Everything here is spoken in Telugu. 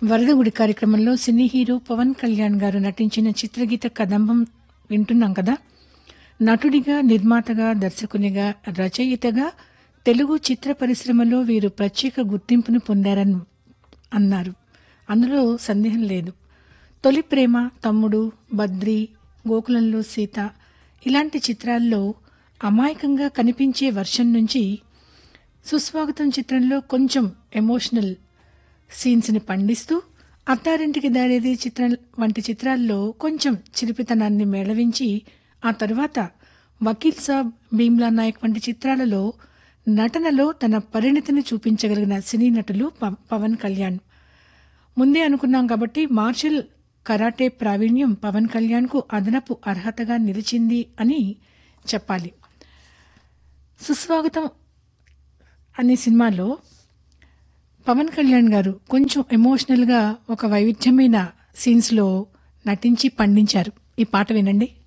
వరదగుడి కార్యక్రమంలో సినీ హీరో పవన్ కళ్యాణ్ గారు నటించిన చిత్రగీత కదంబం వింటున్నాం కదా నటుడిగా నిర్మాతగా దర్శకునిగా రచయితగా తెలుగు చిత్ర పరిశ్రమలో వీరు ప్రత్యేక గుర్తింపును పొందారని అన్నారు అందులో సందేహం లేదు తొలి ప్రేమ తమ్ముడు బద్రి గోకులంలో సీత ఇలాంటి చిత్రాల్లో అమాయకంగా కనిపించే వర్షం నుంచి సుస్వాగతం చిత్రంలో కొంచెం ఎమోషనల్ సీన్స్ని పండిస్తూ అత్తారింటికి దారేది చిత్రం వంటి చిత్రాల్లో కొంచెం చిలిపితనాన్ని మేళవించి ఆ తరువాత వకీల్ సాబ్ భీమ్లా నాయక్ వంటి చిత్రాలలో నటనలో తన పరిణితిని చూపించగలిగిన సినీ నటులు ప- పవన్ కళ్యాణ్ ముందే అనుకున్నాం కాబట్టి మార్షల్ కరాటే ప్రావీణ్యం పవన్ కళ్యాణ్కు అదనపు అర్హతగా నిలిచింది అని చెప్పాలి సుస్వాగతం అనే సినిమాలో పవన్ కళ్యాణ్ గారు కొంచెం ఎమోషనల్గా ఒక వైవిధ్యమైన సీన్స్లో నటించి పండించారు ఈ పాట వినండి